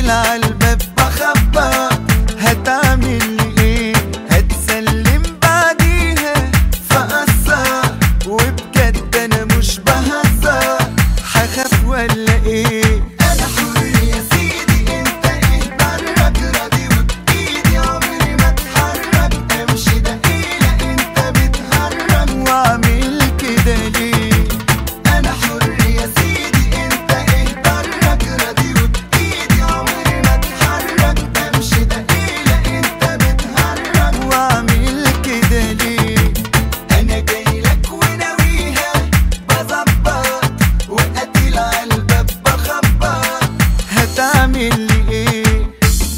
قاتل عالباب بخبط هتعمل لي ايه هتسلم بعديها فقصر وبجد انا مش بهزر هخاف ولا ايه انا حر يا سيدي انت ايه برك راضي وبايدي عمري ما اتحرك امشي دقيقة انت بتهرج واعمل كده ليه انا حر يا سيدي انت ايه برك راضي وبايدي عمري ما اتحرك امشي دقيقة انت بتهرج واعمل كده ليه انا جاي لك وناويها بظبط وقتل عالباب بخبط هتعمل لي ايه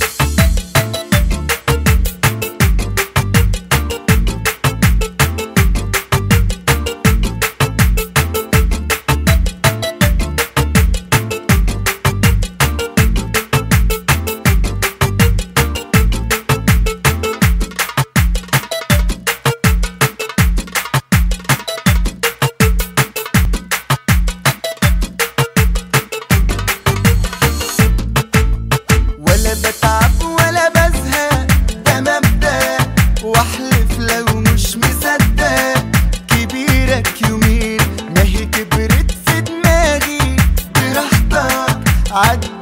ولا بتعب ولا بزهق ده مبدأ واحلف لو مش مصدق كبيرك يومين ما هي كبرت في دماغي براحتك عدي